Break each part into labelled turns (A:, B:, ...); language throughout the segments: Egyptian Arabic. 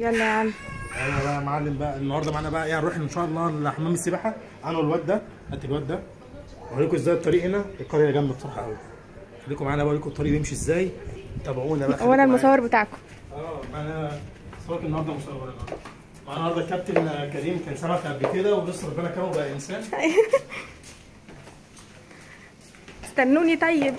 A: يلا يا عم
B: ايوه بقى يا معلم بقى النهارده معانا بقى ايه هنروح ان شاء الله لحمام السباحه انا والواد ده هات الواد ده اوريكم ازاي الطريق هنا القريه جامده بصراحه قوي خليكم معانا بقى اوريكم الطريق بيمشي ازاي تابعونا بقى
A: وانا
B: خليكم
A: المصور بتاعكم
B: معانا. اه معانا صورك النهارده مصور النهارده معانا النهارده الكابتن كريم كان سمك قبل كده ولسه ربنا كرمه بقى انسان
A: استنوني طيب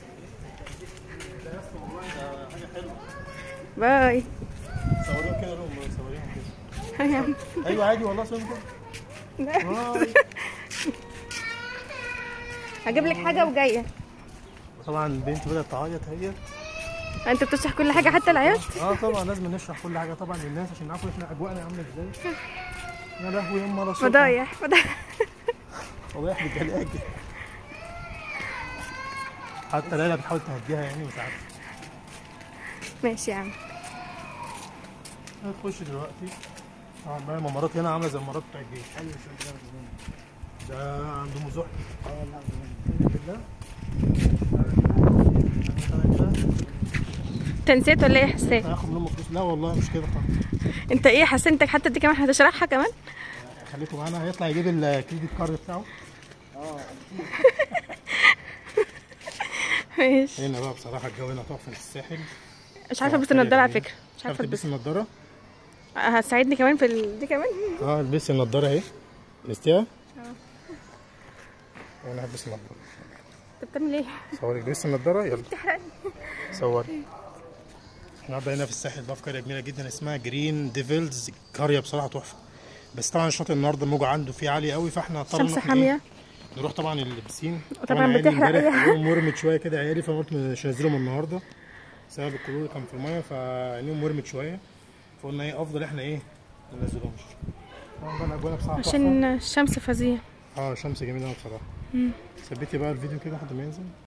A: باي
B: صوريهم كده لهم صوريهم كده
A: يا عم.
B: ايوه عادي والله صوريهم كده آه.
A: هجيب لك حاجه وجايه
B: طبعا البنت بدات تعيط هي
A: انت بتشرح كل حاجه حتى العيال
B: اه طبعا لازم نشرح كل حاجه طبعا للناس عشان يعرفوا احنا اجواءنا عامله ازاي يا لهوي يا ام رسول
A: فضايح فضايح
B: فضايح بالجلاجل حتى ليلى بتحاول تهديها يعني مش عارفه
A: ماشي يا عم
B: هتخش دلوقتي طبعا بقى الممرات هنا عامله زي الممرات بتاع الجيش ده عنده مزح اه لا
A: انت نسيت ولا ايه يا حسين
B: هاخد منهم فلوس لا والله مش كده خالص
A: انت ايه حسنتك حتى دي كمان هتشرحها كمان
B: خليكم معانا هيطلع يجيب الكريدت كارد بتاعه
A: ماشي
B: هنا بقى بصراحه الجو هنا تحفه في الساحل
A: مش عارفه البس النضاره على فكره مش
B: مش
A: عارفه
B: عارفه
A: البس
B: تلبسي النضاره
A: هتساعدني كمان في ال... دي كمان
B: اه البسي النضاره اهي لبستيها وانا هلبس النضاره
A: انت بتعمل ايه
B: صوري لبسي النضاره يلا
A: بتحرقني
B: صوري النهارده هنا في الساحل بقى في قريه جميله جدا اسمها جرين ديفلز قريه بصراحه تحفه بس طبعا الشاطئ النهارده الموجه عنده فيه عاليه قوي فاحنا اضطرينا
A: الشمس
B: إن إحنا إيه،
A: حاميه
B: نروح طبعا البسين
A: وطبعاً
B: عيالي
A: بتحرق
B: امبارح
A: أي حاجة.
B: يوم مرمت شويه كده عيالي فقلت مش هنزلهم النهارده بسبب الكلور اللي كان في الميه فعينيهم مرمت شويه فقلنا ايه افضل احنا ايه ما ننزلهمش طبعا بقى الاجواء بصراحه تحفة.
A: عشان الشمس فظيع
B: اه شمس جميله قوي بصراحه ثبتي بقى الفيديو كده لحد ما ينزل